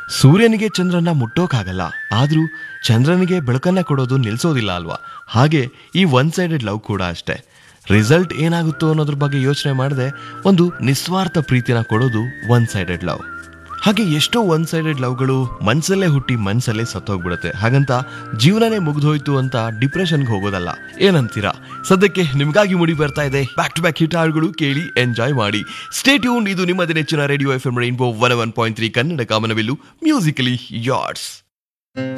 ಸೂರ್ಯನಿಗೆ ಚಂದ್ರನ ಮುಟ್ಟೋಕಾಗಲ್ಲ ಆದ್ರೂ ಚಂದ್ರನಿಗೆ ಬೆಳಕನ್ನ ಕೊಡೋದು ನಿಲ್ಸೋದಿಲ್ಲ ಅಲ್ವಾ ಹಾಗೆ ಈ ಒನ್ ಸೈಡೆಡ್ ಲವ್ ಕೂಡ ಅಷ್ಟೇ ರಿಸಲ್ಟ್ ಏನಾಗುತ್ತೋ ಅನ್ನೋದ್ರ ಬಗ್ಗೆ ಯೋಚನೆ ಮಾಡದೆ ಒಂದು ನಿಸ್ವಾರ್ಥ ಪ್ರೀತಿನ ಕೊಡೋದು ಒನ್ ಸೈಡೆಡ್ ಲವ್ ಹಾಗೆ ಎಷ್ಟೋ ಒನ್ ಸೈಡೆಡ್ ಲವ್ಗಳು ಮನ್ಸಲ್ಲೇ ಹುಟ್ಟಿ ಮನ್ಸಲ್ಲೇ ಸತ್ತೋಗ್ಬಿಡುತ್ತೆ ಹಾಗಂತ ಜೀವನನೇ ಮುಗ್ದೋಯ್ತು ಅಂತ ಡಿಪ್ರೆಷನ್ಗೆ ಹೋಗೋದಲ್ಲ ಏನಂತೀರಾ ಸದ್ಯಕ್ಕೆ ನಿಮ್ಗಾಗಿ ಮುಡಿ ಬರ್ತಾ ಇದೆ ಬ್ಯಾಕ್ ಟು ಬ್ಯಾಕ್ ಹಿಟ್ ಹಾಡುಗಳು ಕೇಳಿ ಎಂಜಾಯ್ ಮಾಡಿ ಸ್ಟೇ ಟ್ಯೂನ್ ಇದು ನಿಮ್ಮದೇ ನೆಚ್ಚಿನ radio F M rainbow one one point three Kannada ಕಾಮನವಿಲ್ಲು ಮ್ಯೂಸಿಕಲಿ ಯಾರ್ಡ್ಸ್